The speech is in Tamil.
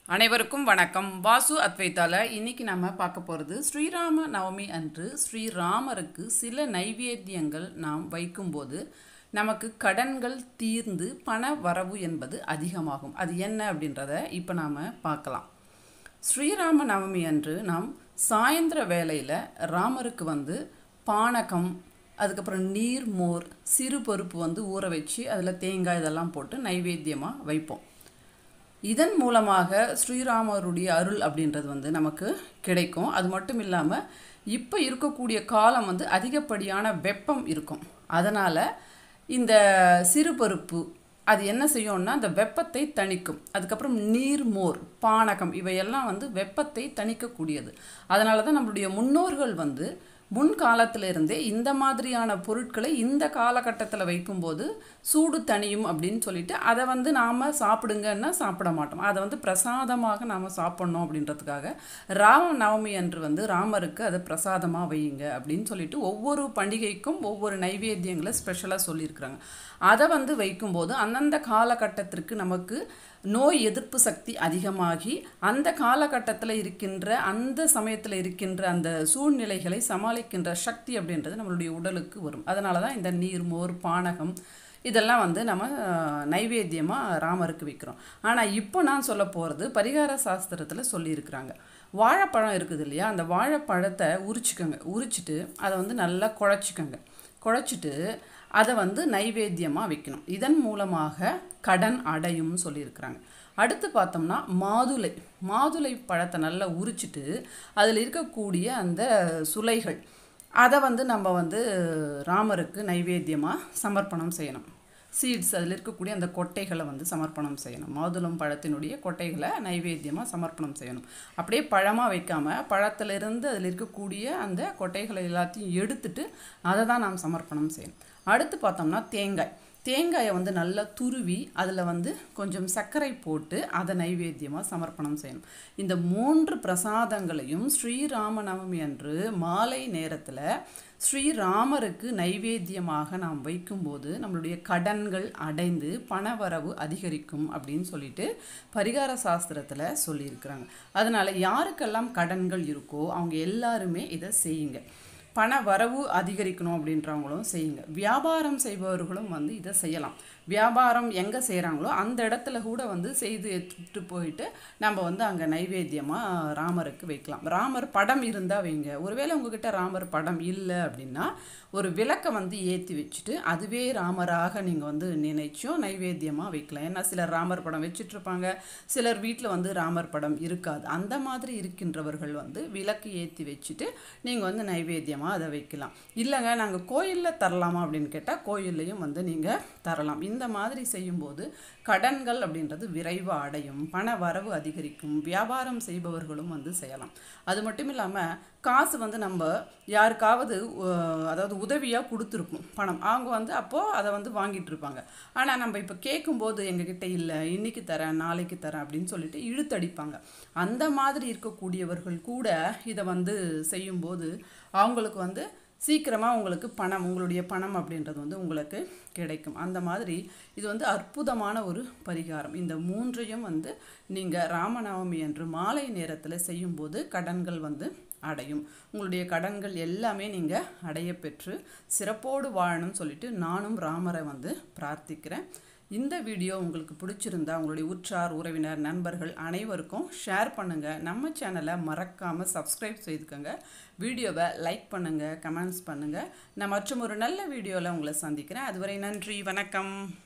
அனைவருக்கும் வணக்கம் வாசு அத்வைத்தால இன்னைக்கு நம்ம பார்க்க போகிறது ஸ்ரீராம நவமி அன்று ஸ்ரீராமருக்கு சில நைவேத்தியங்கள் நாம் வைக்கும்போது நமக்கு கடன்கள் தீர்ந்து பண வரவு என்பது அதிகமாகும் அது என்ன அப்படின்றத இப்போ நாம் பார்க்கலாம் ஸ்ரீராம நவமி அன்று நாம் சாயந்தர வேளையில் ராமருக்கு வந்து பானகம் அதுக்கப்புறம் நீர் மோர் சிறு பருப்பு வந்து ஊற வச்சு அதில் தேங்காய் இதெல்லாம் போட்டு நைவேத்தியமாக வைப்போம் இதன் மூலமாக ஸ்ரீராமருடைய அருள் அப்படின்றது வந்து நமக்கு கிடைக்கும் அது மட்டும் இல்லாமல் இப்போ இருக்கக்கூடிய காலம் வந்து அதிகப்படியான வெப்பம் இருக்கும் அதனால் இந்த சிறுபருப்பு அது என்ன செய்யும்னா அந்த வெப்பத்தை தணிக்கும் அதுக்கப்புறம் நீர் மோர் பானகம் இவையெல்லாம் வந்து வெப்பத்தை தணிக்கக்கூடியது அதனால தான் நம்மளுடைய முன்னோர்கள் வந்து முன்காலத்துல இருந்தே இந்த மாதிரியான பொருட்களை இந்த காலகட்டத்தில் வைக்கும்போது சூடு தணியும் அப்படின்னு சொல்லிட்டு அதை வந்து நாம் சாப்பிடுங்கன்னா சாப்பிட மாட்டோம் அதை வந்து பிரசாதமாக நாம் சாப்பிட்ணும் அப்படின்றதுக்காக ராம நவமி அன்று வந்து ராமருக்கு அதை பிரசாதமாக வையுங்க அப்படின்னு சொல்லிட்டு ஒவ்வொரு பண்டிகைக்கும் ஒவ்வொரு நைவேத்தியங்களை ஸ்பெஷலாக சொல்லியிருக்கிறாங்க அதை வந்து வைக்கும்போது அந்தந்த காலகட்டத்திற்கு நமக்கு நோய் எதிர்ப்பு சக்தி அதிகமாகி அந்த காலகட்டத்தில் இருக்கின்ற அந்த சமயத்தில் இருக்கின்ற அந்த சூழ்நிலைகளை சமாளிக்கின்ற சக்தி அப்படின்றது நம்மளுடைய உடலுக்கு வரும் அதனால தான் இந்த நீர் மோர் பானகம் இதெல்லாம் வந்து நம்ம நைவேத்தியமாக ராமருக்கு வைக்கிறோம் ஆனால் இப்போ நான் சொல்ல போகிறது பரிகார சாஸ்திரத்தில் சொல்லியிருக்கிறாங்க வாழைப்பழம் இருக்குது இல்லையா அந்த வாழைப்பழத்தை உரிச்சுக்கோங்க உரிச்சிட்டு அதை வந்து நல்லா குழச்சிக்கோங்க குழச்சிட்டு அதை வந்து நைவேத்தியமாக வைக்கணும் இதன் மூலமாக கடன் அடையும்னு சொல்லியிருக்கிறாங்க அடுத்து பார்த்தோம்னா மாதுளை மாதுளை பழத்தை நல்லா உரிச்சிட்டு அதில் இருக்கக்கூடிய அந்த சுளைகள் அதை வந்து நம்ம வந்து ராமருக்கு நைவேத்தியமாக சமர்ப்பணம் செய்யணும் சீட்ஸ் அதில் இருக்கக்கூடிய அந்த கொட்டைகளை வந்து சமர்ப்பணம் செய்யணும் மாதுளம் பழத்தினுடைய கொட்டைகளை நைவேத்தியமாக சமர்ப்பணம் செய்யணும் அப்படியே பழமாக வைக்காமல் பழத்திலிருந்து அதில் இருக்கக்கூடிய அந்த கொட்டைகளை எல்லாத்தையும் எடுத்துட்டு அதை தான் நாம் சமர்ப்பணம் செய்யணும் அடுத்து பார்த்தோம்னா தேங்காய் தேங்காயை வந்து நல்லா துருவி அதில் வந்து கொஞ்சம் சர்க்கரை போட்டு அதை நைவேத்தியமாக சமர்ப்பணம் செய்யணும் இந்த மூன்று பிரசாதங்களையும் ஸ்ரீராம நவமி அன்று மாலை நேரத்தில் ஸ்ரீராமருக்கு நைவேத்தியமாக நாம் வைக்கும்போது நம்மளுடைய கடன்கள் அடைந்து பணவரவு அதிகரிக்கும் அப்படின்னு சொல்லிட்டு பரிகார சாஸ்திரத்தில் சொல்லியிருக்கிறாங்க அதனால் யாருக்கெல்லாம் கடன்கள் இருக்கோ அவங்க எல்லாருமே இதை செய்யுங்க பண வரவு அதிகரிக்கணும் அப்படின்றவங்களும் செய்யுங்க வியாபாரம் செய்பவர்களும் வந்து இதை செய்யலாம் வியாபாரம் எங்கே செய்கிறாங்களோ அந்த இடத்துல கூட வந்து செய்து எடுத்துகிட்டு போயிட்டு நம்ம வந்து அங்கே நைவேத்தியமாக ராமருக்கு வைக்கலாம் ராமர் படம் இருந்தால் வைங்க ஒருவேளை உங்ககிட்ட ராமர் படம் இல்லை அப்படின்னா ஒரு விளக்கை வந்து ஏற்றி வச்சுட்டு அதுவே ராமராக நீங்கள் வந்து நினைச்சும் நைவேத்தியமாக வைக்கலாம் ஏன்னா சிலர் ராமர் படம் வச்சுட்ருப்பாங்க சிலர் வீட்டில் வந்து ராமர் படம் இருக்காது அந்த மாதிரி இருக்கின்றவர்கள் வந்து விளக்கு ஏற்றி வச்சுட்டு நீங்கள் வந்து நைவேத்தியமாக அதை வைக்கலாம் இல்லைங்க நாங்கள் கோயிலில் தரலாமா அப்படின்னு கேட்டால் கோயில்லையும் வந்து நீங்கள் தரலாம் இந்த மாதிரி செய்யும்போது கடன்கள் அப்படின்றது விரைவாக அடையும் பண வரவு அதிகரிக்கும் வியாபாரம் செய்பவர்களும் வந்து செய்யலாம் அது மட்டும் இல்லாமல் காசு வந்து நம்ம யாருக்காவது அதாவது உதவியாக கொடுத்துருப்போம் பணம் அவங்க வந்து அப்போது அதை வந்து வாங்கிட்டு இருப்பாங்க ஆனால் நம்ம இப்போ கேட்கும்போது எங்ககிட்ட இல்லை இன்னைக்கு தரேன் நாளைக்கு தரேன் அப்படின்னு சொல்லிட்டு இழுத்தடிப்பாங்க அந்த மாதிரி இருக்கக்கூடியவர்கள் கூட இதை வந்து செய்யும்போது அவங்களுக்கு வந்து சீக்கிரமாக உங்களுக்கு பணம் உங்களுடைய பணம் அப்படின்றது வந்து உங்களுக்கு கிடைக்கும் அந்த மாதிரி இது வந்து அற்புதமான ஒரு பரிகாரம் இந்த மூன்றையும் வந்து நீங்கள் ராமநவமி என்று மாலை நேரத்தில் செய்யும்போது கடன்கள் வந்து அடையும் உங்களுடைய கடன்கள் எல்லாமே நீங்கள் அடைய பெற்று சிறப்போடு வாழணும்னு சொல்லிட்டு நானும் ராமரை வந்து பிரார்த்திக்கிறேன் இந்த வீடியோ உங்களுக்கு பிடிச்சிருந்தா உங்களுடைய உற்றார் உறவினர் நண்பர்கள் அனைவருக்கும் ஷேர் பண்ணுங்கள் நம்ம சேனலை மறக்காமல் சப்ஸ்கிரைப் செய்துக்கோங்க வீடியோவை லைக் பண்ணுங்கள் கமெண்ட்ஸ் பண்ணுங்கள் நான் மற்றும் ஒரு நல்ல வீடியோவில் உங்களை சந்திக்கிறேன் அதுவரை நன்றி வணக்கம்